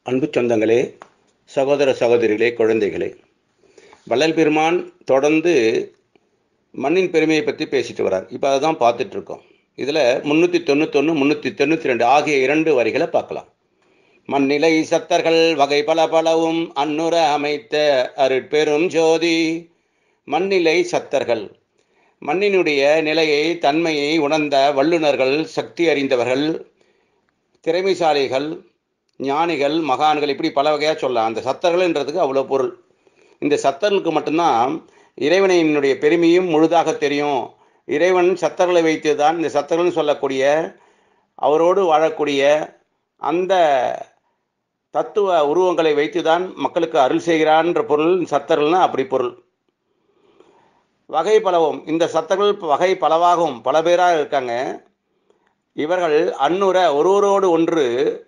அன்பு சொந்தங்களே சகோதர சகோதரிகளே குழந்தைகளே வள்ளல் பெருமான் தொடர்ந்து மண்ணின் பெருமையை பற்றி பேசிட்டு வரார் இப்போ அதை தான் பார்த்துட்டு இருக்கோம் இதில் முந்நூற்றி தொண்ணூத்தொன்று முந்நூற்றி தொண்ணூற்றி ரெண்டு ஆகிய இரண்டு வரிகளை பார்க்கலாம் மண்ணிலை சத்தர்கள் வகை பல பலவும் அன்னுர அமைத்த அருட்பெரும் ஜோதி மண்ணிலை சத்தர்கள் மண்ணினுடைய நிலையை தன்மையை உணர்ந்த வல்லுநர்கள் சக்தி அறிந்தவர்கள் திறமைசாலிகள் ஞானிகள் மகான்கள் இப்படி பல வகையாக சொல்லலாம் அந்த சத்தர்கள்ன்றதுக்கு அவ்வளோ பொருள் இந்த சத்தர்களுக்கு மட்டும்தான் இறைவனினுடைய பெருமையும் முழுதாக தெரியும் இறைவன் சத்தர்களை வைத்து தான் இந்த சத்தர்கள்னு சொல்லக்கூடிய அவரோடு வாழக்கூடிய அந்த தத்துவ உருவங்களை வைத்து தான் மக்களுக்கு அருள் செய்கிறான்ற பொருள் சத்தர்கள்னா அப்படி பொருள் வகை பலவும் இந்த சத்தர்கள் வகை பலவாகவும் பல பேராக இருக்காங்க இவர்கள் அன்னுர ஒருவரோடு ஒன்று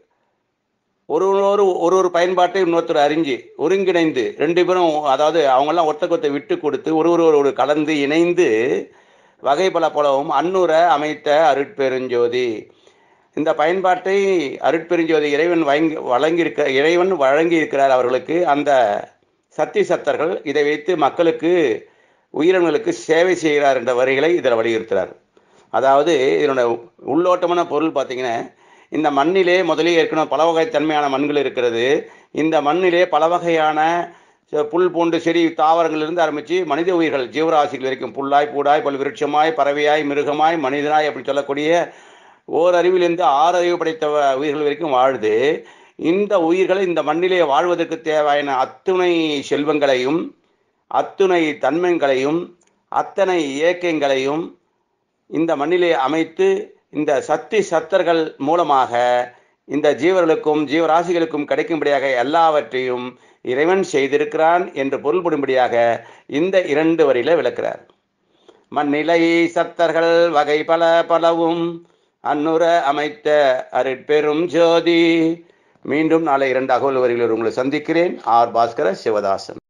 ஒருவரோடு ஒரு ஒரு பயன்பாட்டை இன்னொருத்தர் அறிஞ்சு ஒருங்கிணைந்து ரெண்டு பேரும் அதாவது அவங்கெல்லாம் ஒத்த கொத்த விட்டு கொடுத்து ஒருவரோடு கலந்து இணைந்து வகை பல போலவும் அன்னுர அமைத்த அருட்பெருஞ்சோதி இந்த பயன்பாட்டை அருட்பெருஞ்சோதி இறைவன் வழங்கி வழங்கியிருக்க இறைவன் வழங்கி இருக்கிறார் அவர்களுக்கு அந்த சக்தி சத்தர்கள் இதை வைத்து மக்களுக்கு உயிரினங்களுக்கு சேவை செய்கிறார் என்ற வரிகளை இதில் வலியுறுத்துறார் அதாவது இதனோட உள்ளோட்டமான பொருள் பார்த்தீங்கன்னா இந்த மண்ணிலே முதலே ஏற்கனவே பல வகை தன்மையான மண்கள் இருக்கிறது இந்த மண்ணிலே பல வகையான புல் பூண்டு செடி தாவரங்களிலிருந்து ஆரம்பித்து மனித உயிர்கள் ஜீவராசிகள் வரைக்கும் புல்லாய் பூடாய் பல் விருட்சமாய் பறவையாய் மிருகமாய் மனிதனாய் அப்படி சொல்லக்கூடிய ஓர் அறிவிலிருந்து ஆறு அறிவு படைத்த உயிர்கள் வரைக்கும் வாழுது இந்த உயிர்கள் இந்த மண்ணிலே வாழ்வதற்கு தேவையான அத்துணை செல்வங்களையும் அத்துணை தன்மைகளையும் அத்தனை இயக்கங்களையும் இந்த மண்ணிலே அமைத்து இந்த சக்தி சத்தர்கள் மூலமாக இந்த ஜீவர்களுக்கும் ஜீவராசிகளுக்கும் கிடைக்கும்படியாக எல்லாவற்றையும் இறைவன் செய்திருக்கிறான் என்று பொருள்படும்படியாக இந்த இரண்டு வரியில விளக்கிறார் மண்ணிலை சத்தர்கள் வகை பல பலவும் அன்னுர அமைத்த அருட்பெரும் ஜோதி மீண்டும் நாளை இரண்டு அகவல் வரிகளில் உங்களை சந்திக்கிறேன் ஆர் பாஸ்கர சிவதாசன்